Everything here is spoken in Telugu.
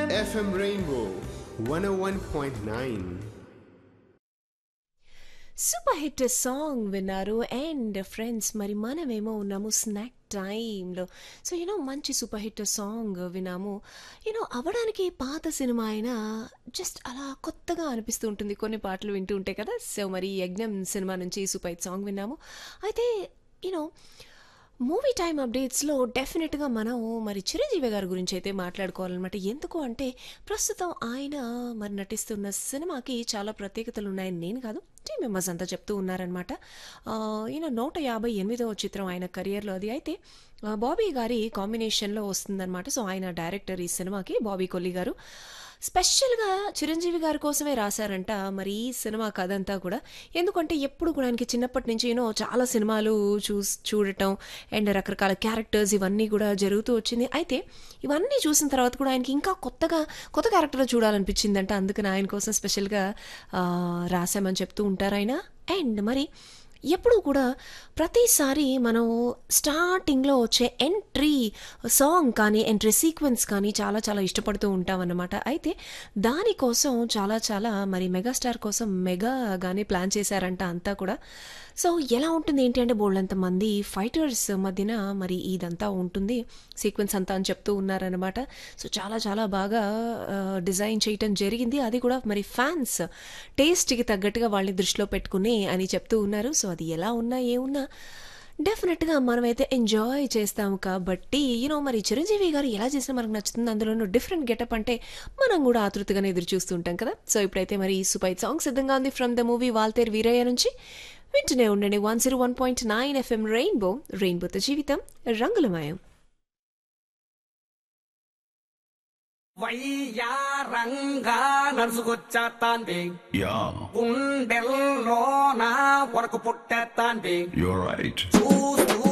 FM Rainbow 101.9. Super hit song విన్నారు అండ్ ఫ్రెండ్స్ మరి మనమేమో ఉన్నాము స్నాక్ టైంలో సో యూనో మంచి సూపర్ హిట్ సాంగ్ విన్నాము యూనో అవడానికి పాత సినిమా అయినా జస్ట్ అలా కొత్తగా అనిపిస్తూ ఉంటుంది కొన్ని పాటలు వింటూ ఉంటాయి కదా సో మరి యజ్ఞం సినిమా నుంచి సూపర్ హిట్ సాంగ్ విన్నాము అయితే యూనో మూవీ టైం అప్డేట్స్లో డెఫినెట్గా మనం మరి చిరంజీవి గారి గురించి అయితే మాట్లాడుకోవాలన్నమాట ఎందుకు అంటే ప్రస్తుతం ఆయన మరి నటిస్తున్న సినిమాకి చాలా ప్రత్యేకతలు ఉన్నాయని నేను కాదు టీం మెంబర్స్ అంతా చెప్తూ ఉన్నారనమాట ఈయన నూట యాభై ఎనిమిదవ చిత్రం ఆయన కెరియర్లో అది అయితే ఆ, బాబీ గారి కాంబినేషన్లో వస్తుందన్నమాట సో ఆయన డైరెక్టర్ ఈ సినిమాకి బాబీ కొల్లి గారు స్పెషల్గా చిరంజీవి గారి కోసమే రాశారంట మరి ఈ సినిమా కథ అంతా కూడా ఎందుకంటే ఎప్పుడు కూడా ఆయనకి చిన్నప్పటి నుంచి యూనో చాలా సినిమాలు చూస్ చూడటం అండ్ రకరకాల క్యారెక్టర్స్ ఇవన్నీ కూడా జరుగుతూ వచ్చింది అయితే ఇవన్నీ చూసిన తర్వాత కూడా ఆయనకి ఇంకా కొత్తగా కొత్త క్యారెక్టర్ చూడాలనిపించిందంట అందుకని ఆయన కోసం స్పెషల్గా ఆ, రాశామని చెప్తూ ఉంటారు ఆయన అండ్ మరి ఎప్పుడు కూడా ప్రతిసారి మనం స్టార్టింగ్లో వచ్చే ఎంట్రీ సాంగ్ కానీ ఎంట్రీ సీక్వెన్స్ కానీ చాలా చాలా ఇష్టపడుతూ ఉంటాం అన్నమాట అయితే దానికోసం చాలా చాలా మరి మెగాస్టార్ కోసం మెగాగానే ప్లాన్ చేశారంట అంతా కూడా సో ఎలా ఉంటుంది ఏంటి అంటే బోల్డంత మంది ఫైటర్స్ మధ్యన మరి ఇదంతా ఉంటుంది సీక్వెన్స్ అంతా అని చెప్తూ ఉన్నారనమాట సో చాలా చాలా బాగా ఆ, డిజైన్ చేయటం జరిగింది అది కూడా మరి ఫ్యాన్స్ టేస్ట్కి తగ్గట్టుగా వాళ్ళని దృష్టిలో పెట్టుకుని అని చెప్తూ ఉన్నారు సో అది ఎలా ఉన్నా ఏ ఉన్నా డెఫినెట్గా మనమైతే ఎంజాయ్ చేస్తాము కాబట్టి యూనో మరి చిరంజీవి గారు ఎలా చేసినా మనకు నచ్చుతుంది అందులోనూ డిఫరెంట్ గెటప్ అంటే మనం కూడా ఆతృతగానే ఎదురు చూస్తుంటాం కదా సో ఇప్పుడైతే మరి సూపర్ సాంగ్ సిద్ధంగా ఉంది from the movie Waltair Veerayya నుంచి వింటూనే ఉండండి one zero one point nine FM Rainbow రెయిన్బోతో జీవితం రంగులమయం వయ్యారంగా నడుచుకొచ్చేస్తాంది Yeah, గుండెల్లో నా కొరకు పుట్టేస్తాంది you're right. చూస్తూ